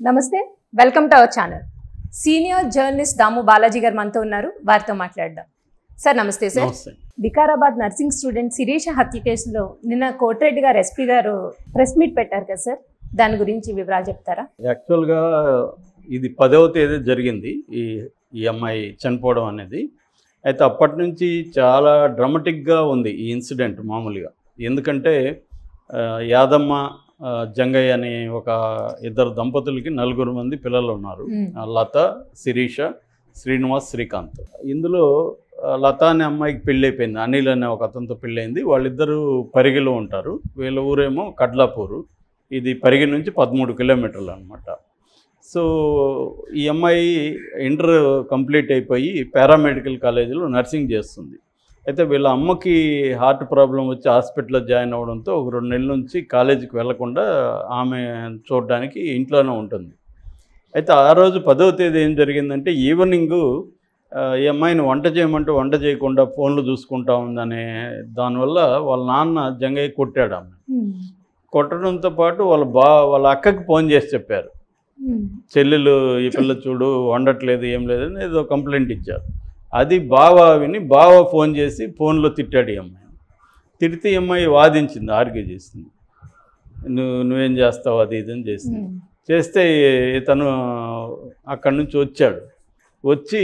నమస్తే welcome to our channel senior journalist Damu Balaji garu మనతో ఉన్నారు వారితో మాట్లాడదాం సార్ నమస్తే సార్ నమస్తే వికారాబాద్ నర్సింగ్ స్టూడెంట్ శిరీష హత్య కేసులో నిన్న కోటిరెడ్డి గారు ఎస్పీ గారు ప్రెస్ మీట్ పెట్టారు కదా సార్ దాని గురించి వివరాలు చెప్తారా యాక్చువల్గా ఇది పదవ తేదీ జరిగింది ఈ ఈ అమ్మాయి చనిపోవడం అనేది అయితే అప్పటి నుంచి చాలా డ్రమటిక్గా ఉంది ఈ ఇన్సిడెంట్ మామూలుగా ఎందుకంటే ఆ, యాదమ్మ ఆ, జంగయ్య అనే ఒక ఇద్దరు దంపతులకి నలుగురు మంది పిల్లలు ఉన్నారు ఆ, లత శిరీష శ్రీనివాస్ శ్రీకాంత్ ఇందులో ఆ, లత అనే అమ్మాయికి పెళ్ళి అయిపోయింది అనిల్ అనే ఒక అతనితో పెళ్ళయింది వాళ్ళిద్దరూ పరిగిలో ఉంటారు వీళ్ళ ఊరేమో కడ్లాపూరు ఇది పరిగి నుంచి పదమూడు కిలోమీటర్లు అనమాట సో ఈ అమ్మాయి ఇంటర్ కంప్లీట్ అయిపోయి పారామెడికల్ కాలేజీలో నర్సింగ్ చేస్తుంది అయితే వీళ్ళ అమ్మకి హార్ట్ ప్రాబ్లం వచ్చి హాస్పిటల్లో జాయిన్ అవ్వడంతో ఒక రెండు నెలల నుంచి కాలేజీకి వెళ్లకుండా ఆమె చూడడానికి ఇంట్లోనే ఉంటుంది అయితే ఆ రోజు పదవ తేదీ ఏం జరిగిందంటే ఈవినింగ్ ఆ, ఈ అమ్మాయిని వంట చేయమంటే వంట చేయకుండా ఫోన్లు చూసుకుంటా ఉందనే దానివల్ల వాళ్ళ నాన్న జంగయ్య కొట్టాడు ఆమె కొట్టడంతో పాటు వాళ్ళ బా వాళ్ళ అక్కకి ఫోన్ చేసి చెప్పారు చెల్లెలు ఈ పిల్ల చూడు వండట్లేదు ఏం లేదని ఏదో కంప్లైంట్ ఇచ్చారు అది బావ విని బావ ఫోన్ చేసి ఫోన్లో తిట్టాడు ఈ అమ్మాయి తిడితే ఈ అమ్మాయి వాదించింది ఆర్గ్యూ చేసింది నువ్వు నువ్వేం చేస్తావు అది ఇది అని చేసింది చేస్తే ఇతను అక్కడి నుంచి వచ్చాడు వచ్చి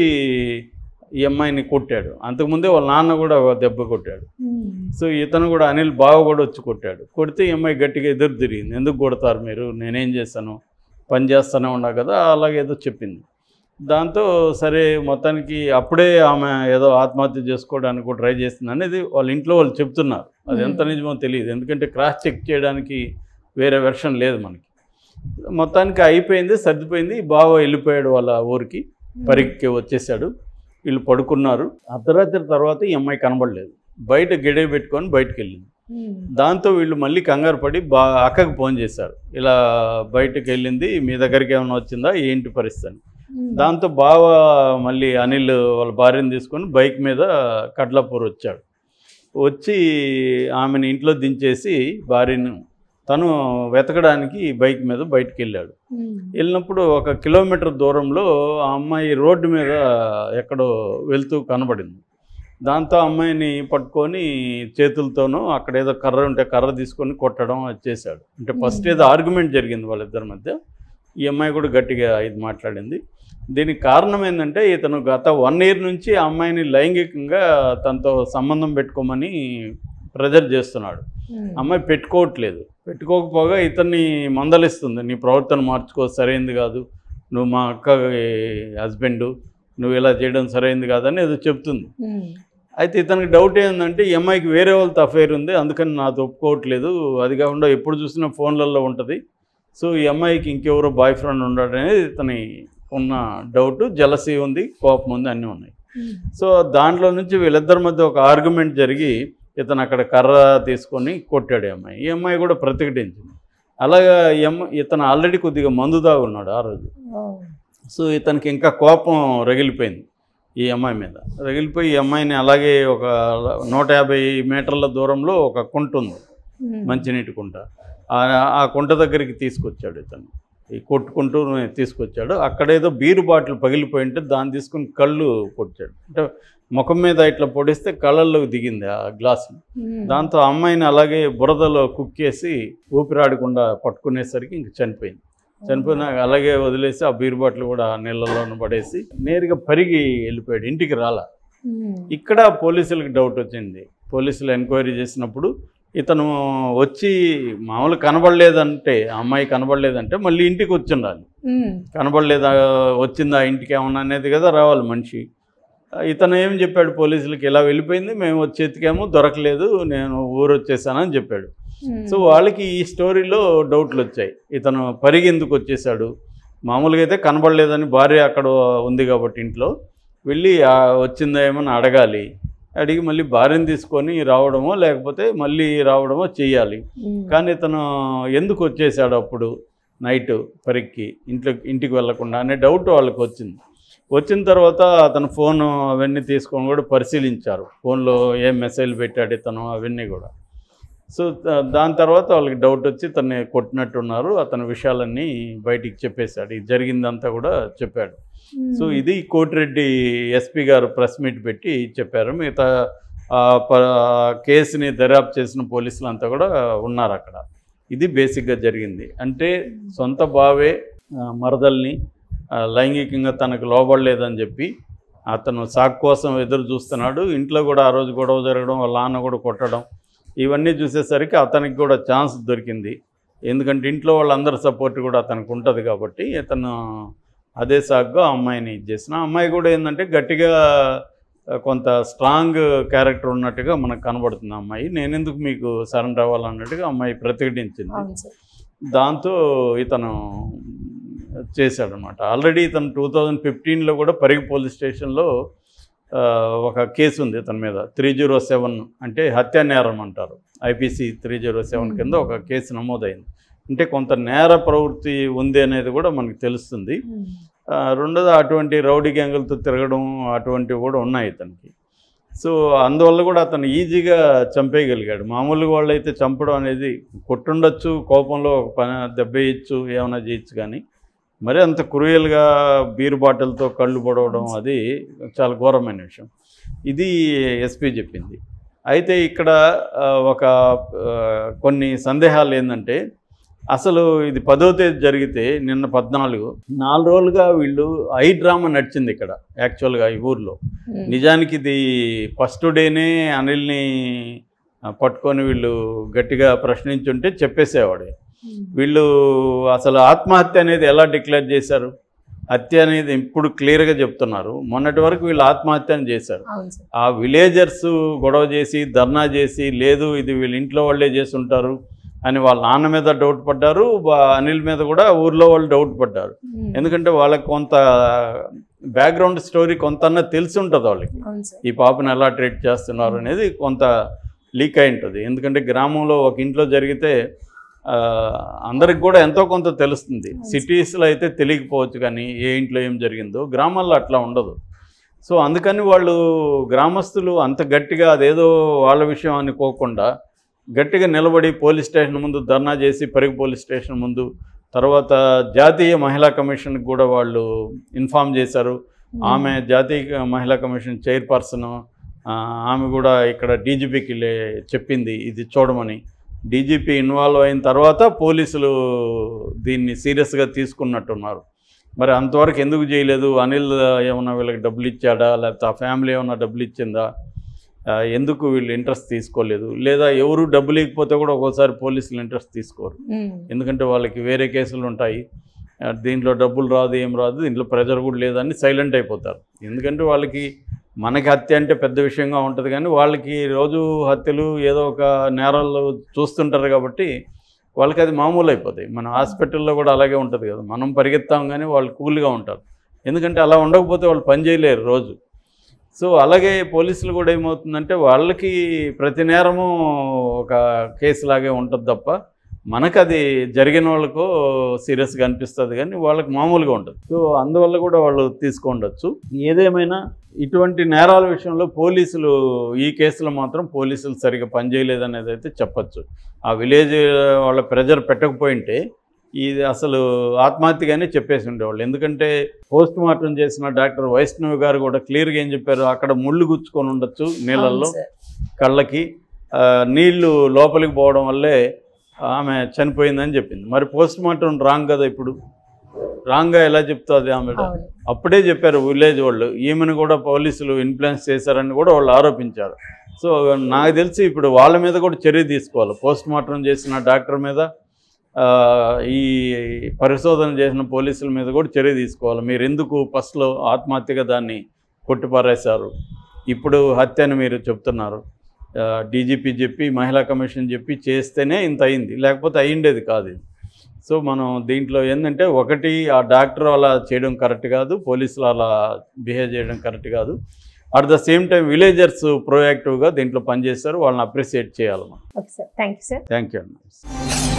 ఈ అమ్మాయిని కొట్టాడు అంతకుముందే వాళ్ళ నాన్న కూడా ఒక దెబ్బ కొట్టాడు సో ఇతను కూడా అనిల్ బావ కూడా వచ్చి కొట్టాడు కొడితే ఈ అమ్మాయి గట్టిగా ఎదురు తిరిగింది ఎందుకు కొడతారు మీరు నేనేం చేశాను పని చేస్తూనే ఉన్నా కదా అలాగే ఏదో చెప్పింది దాంతో సరే మొత్తానికి అప్పుడే ఆమె ఏదో ఆత్మహత్య చేసుకోవడానికి కూడా ట్రై చేస్తుంది అనేది వాళ్ళ ఇంట్లో వాళ్ళు చెప్తున్నారు అది ఎంత నిజమో తెలియదు ఎందుకంటే క్రాస్ చెక్ చేయడానికి వేరే వెర్షన్ లేదు మనకి మొత్తానికి అయిపోయింది సర్దిపోయింది బావ వెళ్ళిపోయాడు వాళ్ళ ఊరికి పరీక్షకి వచ్చేసాడు వీళ్ళు పడుకున్నారు అర్ధరాత్రి తర్వాత ఈ అమ్మాయి కనబడలేదు బయట గెడే పెట్టుకొని బయటకు వెళ్ళింది దాంతో వీళ్ళు మళ్ళీ కంగారు పడి బా అక్కకి ఫోన్ చేశారు ఇలా బయటకు వెళ్ళింది మీ దగ్గరికి ఏమైనా వచ్చిందా ఏంటి పరిస్థితి అని దాంతో బావ మళ్ళీ అనిల్ వాళ్ళ భార్యను తీసుకొని బైక్ మీద కడ్లాపూర్ వచ్చాడు వచ్చి ఆమెను ఇంట్లో దించేసి భార్యను తను వెతకడానికి బైక్ మీద బయటికి వెళ్ళాడు వెళ్ళినప్పుడు ఒక కిలోమీటర్ దూరంలో ఆ అమ్మాయి రోడ్డు మీద ఎక్కడో వెళ్తూ కనబడింది దాంతో ఆ అమ్మాయిని పట్టుకొని చేతులతోనూ అక్కడ ఏదో కర్ర ఉంటే కర్ర తీసుకొని కొట్టడం అది చేశాడు అంటే ఫస్ట్ ఏదో ఆర్గ్యుమెంట్ జరిగింది వాళ్ళిద్దరి మధ్య ఈ అమ్మాయి కూడా గట్టిగా ఇది మాట్లాడింది దీనికి కారణం ఏంటంటే ఇతను గత వన్ ఇయర్ నుంచి ఆ అమ్మాయిని లైంగికంగా తనతో సంబంధం పెట్టుకోమని ప్రెజర్ చేస్తున్నాడు అమ్మాయి పెట్టుకోవట్లేదు పెట్టుకోకపోగా ఇతన్ని మందలిస్తుంది నీ ప్రవర్తన మార్చుకో సరైంది కాదు నువ్వు మా అక్క హస్బెండ్ నువ్వు ఇలా చేయడం సరైంది కాదని ఏదో చెప్తుంది అయితే ఇతనికి డౌట్ ఏంటంటే ఈ అమ్మాయికి వేరే వాళ్ళతో అఫైర్ ఉంది అందుకని నాతో ఒప్పుకోవట్లేదు అది కాకుండా ఎప్పుడు చూసినా ఫోన్లలో ఉంటుంది సో ఈ అమ్మాయికి ఇంకెవరో బాయ్ ఫ్రెండ్ ఉన్నాడు అనేది ఇతని ఉన్న డౌట్ జలసీ ఉంది కోపం ఉంది అన్నీ ఉన్నాయి సో దాంట్లో నుంచి వీళ్ళిద్దరి మధ్య ఒక ఆర్గ్యుమెంట్ జరిగి ఇతను అక్కడ కర్ర తీసుకొని కొట్టాడు ఈ అమ్మాయి ఈ అమ్మాయి కూడా ప్రతిఘటించింది అలాగా ఈ అమ్మ ఇతను ఆల్రెడీ కొద్దిగా మందు ఉన్నాడు ఆ రోజు సో ఇతనికి ఇంకా కోపం రగిలిపోయింది ఈ అమ్మాయి మీద రగిలిపోయి ఈ అమ్మాయిని అలాగే ఒక నూట యాభై మీటర్ల దూరంలో ఒక కుంట ఉంది మంచినీటి కుంట ఆ- ఆ కుంట దగ్గరికి తీసుకొచ్చాడు ఇతను ఈ కొట్టుకుంటూ తీసుకొచ్చాడు అక్కడేదో బీరు బాటిల్ పగిలిపోయి ఉంటే దాన్ని తీసుకుని కళ్ళు పొడిచాడు అంటే ముఖం మీద ఇట్లా పొడిస్తే కళ్ళల్లోకి దిగింది ఆ గ్లాస్ దాంతో ఆ అమ్మాయిని అలాగే బురదలో కుక్కేసి ఊపిరాడకుండా పట్టుకునేసరికి ఇంక చనిపోయింది చనిపోయినా అలాగే వదిలేసి ఆ బీరు బాటిల్ కూడా నీళ్ళలోనే పడేసి నేరుగా పరిగి వెళ్ళిపోయాడు ఇంటికి రాలా ఇక్కడ పోలీసులకు డౌట్ వచ్చింది పోలీసులు ఎంక్వైరీ చేసినప్పుడు ఇతను వచ్చి మామూలు కనబడలేదంటే ఆ అమ్మాయి కనబడలేదంటే మళ్ళీ ఇంటికి వచ్చి ఉండాలి కనబడలేదా వచ్చిందా ఇంటికి ఏమన్నా అనేది కదా రావాలి మనిషి ఇతను ఏం చెప్పాడు పోలీసులకి ఇలా వెళ్ళిపోయింది మేము వచ్చి ఎతికాము దొరకలేదు నేను ఊరు వచ్చేసానని చెప్పాడు సో వాళ్ళకి ఈ స్టోరీలో డౌట్లు వచ్చాయి ఇతను పరిగి ఎందుకు వచ్చేసాడు మామూలుగా అయితే కనబడలేదని భార్య అక్కడ ఉంది కాబట్టి ఇంట్లో వెళ్ళి "ఆ, వచ్చిందా ఏమని అడగాలి అడిగి మళ్ళీ భార్యను తీసుకొని రావడమో లేకపోతే మళ్ళీ రావడమో చేయాలి కానీ ఇతను ఎందుకు వచ్చేసాడు అప్పుడు నైట్ పరీక్షకి ఇంట్లో ఇంటికి వెళ్లకుండా అనే డౌట్ వాళ్ళకి వచ్చింది వచ్చిన తర్వాత అతను ఫోన్ అవన్నీ తీసుకొని కూడా పరిశీలించారు ఫోన్లో ఏం మెసేజ్ పెట్టాడు ఇతను అవన్నీ కూడా సో ద- దాని తర్వాత వాళ్ళకి డౌట్ వచ్చి తన్ని కొట్టినట్టున్నారు అతని విషయాలన్నీ బయటికి చెప్పేశాడు ఇది జరిగిందంతా కూడా చెప్పాడు సో ఇది Kotireddy SP garu press meet పెట్టి చెప్పారు మిగతా ఆ ప- ఆ కేసుని దర్యాప్తు చేసిన పోలీసులు అంతా కూడా ఉన్నారు అక్కడ ఇది బేసిక్గా జరిగింది అంటే సొంత బావే ఆ, మరదల్ని ఆ, లైంగికంగా తనకు లోబడలేదని చెప్పి అతను సాకు కోసం ఎదురు చూస్తున్నాడు ఇంట్లో కూడా ఆ రోజు గొడవ జరగడం వాళ్ళ నాన్న కూడా కొట్టడం ఇవన్నీ చూసేసరికి అతనికి కూడా ఛాన్స్ దొరికింది ఎందుకంటే ఇంట్లో వాళ్ళందరి సపోర్ట్ కూడా అతనికి ఉంటుంది కాబట్టి అతను అదే సాగుగా ఆ అమ్మాయిని ఇది చేసిన ఆ అమ్మాయి కూడా ఏంటంటే గట్టిగా ఆ, కొంత స్ట్రాంగ్ క్యారెక్టర్ ఉన్నట్టుగా మనకు కనబడుతుంది ఆ అమ్మాయి నేను ఎందుకు మీకు సరెండర్ అవ్వాలన్నట్టుగా అమ్మాయి ప్రతిఘటించింది అవును సార్ దాంతో ఇతను చేశాడనమాట ఆల్రెడీ ఇతను టూ థౌజండ్ ఫిఫ్టీన్లో కూడా పరిగి పోలీస్ స్టేషన్లో ఆ, ఒక కేసు ఉంది ఇతని మీద త్రీ జీరో సెవెన్ అంటే హత్యా నేరం అంటారు ఐపీసీ త్రీ జీరో సెవెన్ కింద ఒక కేసు నమోదైంది అంటే కొంత నేర ప్రవృత్తి ఉంది అనేది కూడా మనకు తెలుస్తుంది ఆ, రెండోది అటువంటి రౌడీ గ్యాంగులతో తిరగడం అటువంటివి కూడా ఉన్నాయి ఇతనికి సో అందువల్ల కూడా అతను ఈజీగా చంపేయగలిగాడు మామూలుగా వాళ్ళు అయితే చంపడం అనేది కొట్టుండొచ్చు కోపంలో ఒక పని దెబ్బేయచ్చు ఏమైనా చేయొచ్చు కానీ మరి అంత క్రూయల్గా బీరు బాటిల్తో కళ్ళు పొడవడం అది చాలా ఘోరమైన విషయం ఇది ఎస్పీ చెప్పింది అయితే ఇక్కడ ఆ, ఒక ఆ, కొన్ని సందేహాలు ఏంటంటే అసలు ఇది పదో తేదీ జరిగితే నిన్న పద్నాలుగు నాలుగు రోజులుగా వీళ్ళు ఐ డ్రామా నడిచింది ఇక్కడ యాక్చువల్గా ఈ ఊర్లో నిజానికి ఇది ఫస్ట్ డేనే అనిల్ని ఆ, పట్టుకొని వీళ్ళు గట్టిగా ప్రశ్నించుంటే చెప్పేసేవాడు వీళ్ళు అసలు ఆత్మహత్య అనేది ఎలా డిక్లేర్ చేశారు హత్య అనేది ఇప్పుడు క్లియర్గా చెప్తున్నారు మొన్నటి వరకు వీళ్ళు ఆత్మహత్యని చేశారు అవును సార్ ఆ విలేజర్స్ గొడవ చేసి ధర్నా చేసి లేదు ఇది వీళ్ళ ఇంట్లో వాళ్ళే చేసి ఉంటారు అని వాళ్ళ నాన్న మీద డౌట్ పడ్డారు వా- అనిల్ మీద కూడా ఊర్లో వాళ్ళు డౌట్ పడ్డారు ఎందుకంటే వాళ్ళకి కొంత బ్యాక్గ్రౌండ్ స్టోరీ కొంత తెలిసి ఉంటుంది వాళ్ళకి అవును సార్ ఈ పాపను ఎలా ట్రీట్ చేస్తున్నారు అనేది కొంత లీక్ అయి ఉంటుంది ఎందుకంటే గ్రామంలో ఒక ఇంట్లో జరిగితే ఆ, అందరికి కూడా ఎంతో కొంత తెలుస్తుంది సిటీస్లో అయితే తెలియకపోవచ్చు కానీ ఏ ఇంట్లో ఏం జరిగిందో గ్రామాల్లో అట్లా ఉండదు సో అందుకని వాళ్ళు గ్రామస్తులు అంత గట్టిగా అదేదో వాళ్ళ విషయం అనుకోకుండా గట్టిగా నిలబడి పోలీస్ స్టేషన్ ముందు ధర్నా చేసి పరిగి పోలీస్ స్టేషన్ ముందు తర్వాత జాతీయ మహిళా కమిషన్కి కూడా వాళ్ళు ఇన్ఫామ్ చేశారు ఆమె జాతీయ మహిళా కమిషన్ చైర్పర్సన్ ఆమె కూడా ఇక్కడ డీజీపీకి చెప్పింది ఇది చూడమని డీజీపీ ఇన్వాల్వ్ అయిన తర్వాత పోలీసులు దీన్ని సీరియస్గా తీసుకున్నట్టున్నారు మరి అంతవరకు ఎందుకు చేయలేదు అనిల్ ఏమన్నా వీళ్ళకి డబ్బులు ఇచ్చాడా లేకపోతే ఆ ఫ్యామిలీ ఏమన్నా డబ్బులు ఇచ్చిందా ఆ, ఎందుకు వీళ్ళు ఇంట్రెస్ట్ తీసుకోలేదు లేదా ఎవరు డబ్బులు ఇవ్వకపోతే కూడా ఒక్కోసారి పోలీసులు ఇంట్రెస్ట్ తీసుకోరు ఎందుకంటే వాళ్ళకి వేరే కేసులు ఉంటాయి ఆ, దీంట్లో డబ్బులు రాదు ఏం రాదు దీంట్లో ప్రెజర్ కూడా లేదని సైలెంట్ అయిపోతారు ఎందుకంటే వాళ్ళకి మనకి హత్య అంటే పెద్ద విషయంగా ఉంటుంది కానీ వాళ్ళకి రోజు హత్యలు ఏదో ఒక నేరాలు చూస్తుంటారు కాబట్టి వాళ్ళకి అది మామూలు అయిపోతాయి మన హాస్పిటల్లో కూడా అలాగే ఉంటుంది కదా మనం పరిగెత్తాం కానీ వాళ్ళు కూల్గా ఉంటారు ఎందుకంటే అలా ఉండకపోతే వాళ్ళు పని చేయలేరు రోజు సో అలాగే పోలీసులు కూడా ఏమవుతుందంటే వాళ్ళకి ప్రతి నేరము ఒక కేసు లాగే ఉంటుంది తప్ప మనకు అది జరిగిన వాళ్ళకు సీరియస్గా అనిపిస్తుంది కానీ వాళ్ళకి మామూలుగా ఉంటుంది సో అందువల్ల కూడా వాళ్ళు తీసుకుండొచ్చు ఏదేమైనా ఇటువంటి నేరాల విషయంలో పోలీసులు ఈ కేసులో మాత్రం పోలీసులు సరిగా పనిచేయలేదనేది అయితే చెప్పచ్చు ఆ విలేజ్ వాళ్ళ ప్రెజర్ పెట్టకపోయింటే ఇది అసలు ఆత్మహత్యగానే చెప్పేసి ఉండేవాళ్ళు ఎందుకంటే పోస్ట్ మార్టం చేసిన డాక్టర్ వైష్ణవి గారు కూడా క్లియర్గా ఏం చెప్పారు అక్కడ ముళ్ళు గుచ్చుకొని ఉండొచ్చు నీళ్ళల్లో అవును సార్. కళ్ళకి ఆ, నీళ్లు లోపలికి పోవడం వల్లే ఆమె చనిపోయిందని చెప్పింది మరి పోస్ట్ మార్టం రాంగ్ కదా ఇప్పుడు రాంగ్గా ఎలా చెప్తుంది ఆమె అవును అప్పుడే చెప్పారు విలేజ్ వాళ్ళు ఈమెను కూడా పోలీసులు ఇన్ఫ్లుయెన్స్ చేశారని కూడా వాళ్ళు ఆరోపించారు సో నాకు తెలిసి ఇప్పుడు వాళ్ళ మీద కూడా చర్య తీసుకోవాలి పోస్ట్ మార్టం చేసిన డాక్టర్ మీద ఆ, ఈ పరిశోధన చేసిన పోలీసుల మీద కూడా చర్య తీసుకోవాలి మీరు ఎందుకు ఫస్ట్లో ఆత్మహత్యగా దాన్ని కొట్టిపారేశారు ఇప్పుడు హత్య అని మీరు చెప్తున్నారు డీజీపీ చెప్పి మహిళా కమిషన్ చెప్పి చేస్తేనే ఇంత అయింది లేకపోతే అయ్యిండేది కాదు ఇది సో మనం దీంట్లో ఏంటంటే ఒకటి ఆ డాక్టర్ అలా చేయడం కరెక్ట్ కాదు పోలీసులు అలా బిహేవ్ చేయడం కరెక్ట్ కాదు at the same time villagers ప్రోయాక్టివ్గా దీంట్లో పనిచేస్తారు వాళ్ళని అప్రిసియేట్ చేయాలి మనం okay sir thank you sir thank you అండి